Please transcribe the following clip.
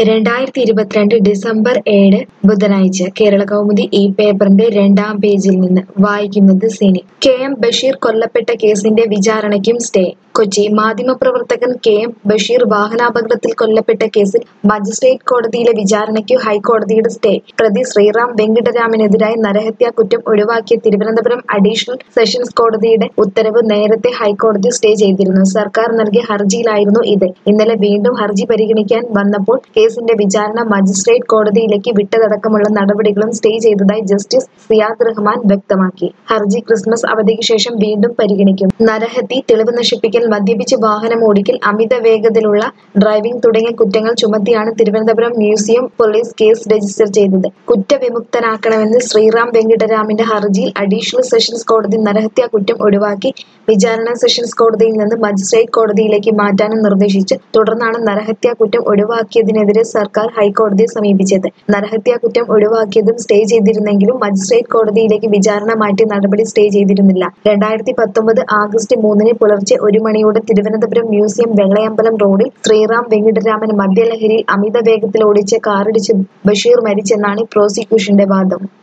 രണ്ടായിരത്തി ഇരുപത്തിരണ്ട് ഡിസംബർ ഏഴ് ബുധനാഴ്ച കേരള കൗമുദി ഈ പേപ്പറിന്റെ രണ്ടാം പേജിൽ നിന്ന് വായിക്കുന്നത് സിനി കെ എം ബഷീർ കൊല്ലപ്പെട്ട കേസിന്റെ വിചാരണയ്ക്കും സ്റ്റേ കൊച്ചി മാധ്യമപ്രവർത്തകൻ കെ എം ബഷീർ വാഹനാപകടത്തിൽ കൊല്ലപ്പെട്ട കേസിൽ മജിസ്ട്രേറ്റ് കോടതിയിലെ വിചാരണയ്ക്കു ഹൈക്കോടതിയുടെ സ്റ്റേ പ്രതി ശ്രീറാം വെങ്കിട്ടരാമനെതിരായി നരഹത്യാ കുറ്റം ഒഴിവാക്കിയ തിരുവനന്തപുരം അഡീഷണൽ സെഷൻസ് കോടതിയുടെ ഉത്തരവ് നേരത്തെ ഹൈക്കോടതി സ്റ്റേ ചെയ്തിരുന്നു സർക്കാർ നൽകിയ ഹർജിയിലായിരുന്നു ഇത് ഇന്നലെ വീണ്ടും ഹർജി പരിഗണിക്കാൻ വന്നപ്പോൾ കേസിന്റെ വിചാരണ മജിസ്ട്രേറ്റ് കോടതിയിലേക്ക് വിട്ടതടക്കമുള്ള നടപടികളും സ്റ്റേ ചെയ്തതായി ജസ്റ്റിസ് സിയാദ് റഹ്മാൻ വ്യക്തമാക്കി ഹർജി ക്രിസ്മസ് അവധിക്ക് ശേഷം വീണ്ടും പരിഗണിക്കും നരഹത്യ തെളിവ് നശിപ്പിക്കൽ മദ്യപിച്ച് വാഹനം ഓടിക്കൽ അമിത വേഗതയിലുള്ള ഡ്രൈവിംഗ് തുടങ്ങിയ കുറ്റങ്ങൾ ചുമത്തിയാണ് Thiruvananthapuram museum police case register ചെയ്തത് കുറ്റവിമുക്തനാക്കണമെന്ന് ശ്രീറാം വെങ്കിട്ടരാമിന്റെ ഹർജിയിൽ അഡീഷണൽ സെഷൻസ് കോടതി നരഹത്യാ കുറ്റം ഒഴിവാക്കി വിചാരണ സെഷൻസ് കോടതിയിൽ നിന്ന് മജിസ്ട്രേറ്റ് കോടതിയിലേക്ക് മാറ്റാനും നിർദ്ദേശിച്ചു തുടർന്നാണ് നരഹത്യാ കുറ്റം ഒഴിവാക്കിയതിനെതിരെ സർക്കാർ ഹൈക്കോടതിയെ സമീപിച്ചത് നരഹത്യാ കുറ്റം ഒഴിവാക്കിയതും സ്റ്റേ ചെയ്തിരുന്നെങ്കിലും മജിസ്ട്രേറ്റ് കോടതിയിലേക്ക് വിചാരണ മാറ്റിയ നടപടി സ്റ്റേ ചെയ്തിരുന്നില്ല രണ്ടായിരത്തി പത്തൊമ്പത് ആഗസ്റ്റ് മൂന്നിന് പുലർച്ചെ ഒരു മണിയോടെ തിരുവനന്തപുരം മ്യൂസിയം വെള്ളയമ്പലം റോഡിൽ ശ്രീറാം വെങ്കിട്ടരാമൻ മദ്യലഹരിയിൽ അമിത വേഗത്തിൽ ഓടിച്ച കാറിടിച്ച് ബഷീർ മരിച്ചെന്നാണ് പ്രോസിക്യൂഷന്റെ വാദം